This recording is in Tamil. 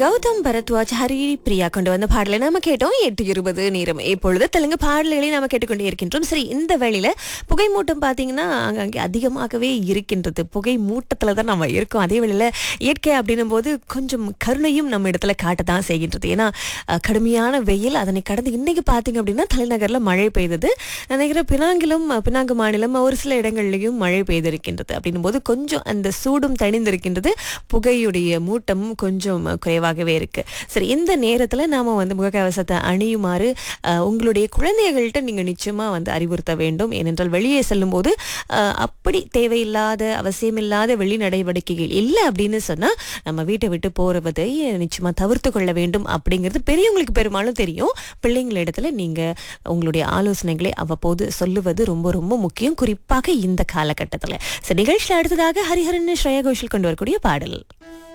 கௌதம் பரத்வாஜ் ஹரி பிரியா கொண்டு வந்த பாடலை நாம கேட்டோம் எட்டு இருபது நேரம் இப்பொழுது தெலுங்கு பாடல்களை நாம கேட்டுக்கொண்டே இருக்கின்றோம் சரி இந்த வேளையில புகை மூட்டம் பாத்தீங்கன்னா அங்கங்கே அதிகமாகவே இருக்கின்றது புகை மூட்டத்துல தான் நம்ம இருக்கோம் அதே வேளையில இயற்கை அப்படின்னும் போது கொஞ்சம் கருணையும் நம்ம இடத்துல காட்டத்தான் செய்கின்றது ஏன்னா அஹ், கடுமையான வெயில் அதனை கடந்து இன்னைக்கு பாத்தீங்க அப்படின்னா தலைநகர்ல மழை பெய்தது நினைக்கிற பினாங்கிலும் அஹ், பினாங்கு மாநிலம் ஒரு சில இடங்கள்லயும் மழை பெய்திருக்கின்றது அப்படின்னும் போது கொஞ்சம் அந்த சூடும் தணிந்திருக்கின்றது புகையுடைய மூட்டமும் கொஞ்சம் குறைவாகவே இருக்கு சரி இந்த நேரத்துல நாம வந்து முகக்கவசத்தை அணியுமாறு அஹ், உங்களுடைய குழந்தைகள்கிட்ட நீங்க நிச்சயமா வந்து அறிவுறுத்த வேண்டும் ஏனென்றால் வெளியே செல்லும்போது அஹ், அப்படி தேவையில்லாத அவசியமில்லாத வெளி நடவடிக்கைகள் இல்லை அப்படின்னு சொன்னா நம்ம வீட்டை விட்டு போறதை நிச்சயமா தவிர்த்து கொள்ள வேண்டும் அப்படிங்கிறது பெரியவங்களுக்கு பெரும்பாலும் தெரியும் பிள்ளைங்களிடத்துல நீங்க உங்களுடைய ஆலோசனைகளை அவ்வப்போது சொல்லுவது ரொம்ப ரொம்ப முக்கியம் குறிப்பாக இந்த காலகட்டத்துல சரி நிகழ்ச்சியில் அடுத்ததாக ஹரிஹரன் ஸ்ரேயா கோஷல் கொண்டு வரக்கூடிய பாடல்